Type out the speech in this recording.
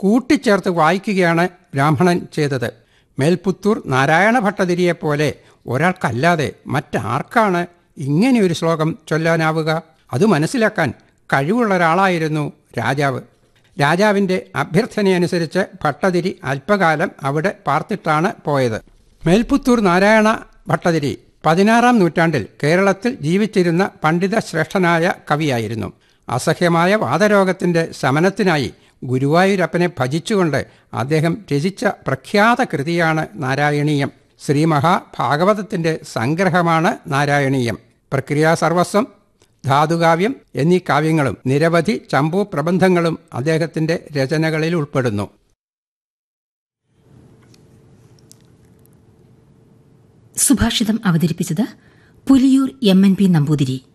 കൂട്ടിച്ചേർത്ത് വായിക്കുകയാണ് ബ്രാഹ്മണൻ ചെയ്തത് മേൽപുത്തൂർ നാരായണ ഭട്ടതിരിയെപ്പോലെ ഒരാൾക്കല്ലാതെ മറ്റാർക്കാണ് ഇങ്ങനെയൊരു ശ്ലോകം ചൊല്ലാനാവുക അത് മനസ്സിലാക്കാൻ കഴിവുള്ള ഒരാളായിരുന്നു രാജാവ് രാജാവിൻ്റെ അഭ്യർത്ഥനയനുസരിച്ച് ഭട്ടതിരി അല്പകാലം അവിടെ പാർത്തിട്ടാണ് പോയത് മേൽപുത്തൂർ നാരായണ ഭട്ടതിരി പതിനാറാം നൂറ്റാണ്ടിൽ കേരളത്തിൽ ജീവിച്ചിരുന്ന പണ്ഡിത ശ്രേഷ്ഠനായ കവിയായിരുന്നു അസഹ്യമായ വാതരോഗത്തിൻ്റെ ശമനത്തിനായി ഗുരുവായൂരപ്പനെ ഭജിച്ചുകൊണ്ട് അദ്ദേഹം രചിച്ച പ്രഖ്യാത കൃതിയാണ് നാരായണീയം ശ്രീ മഹാഭാഗവതത്തിൻ്റെ സംഗ്രഹമാണ് നാരായണീയം പ്രക്രിയാ സർവസ്വം ധാതുകാവ്യം എന്നീ കാവ്യങ്ങളും നിരവധി ചമ്പു പ്രബന്ധങ്ങളും അദ്ദേഹത്തിൻ്റെ രചനകളിൽ ഉൾപ്പെടുന്നു സുഭാഷിതം അവതരിപ്പിച്ചത് Puliyur M N P Namboothiri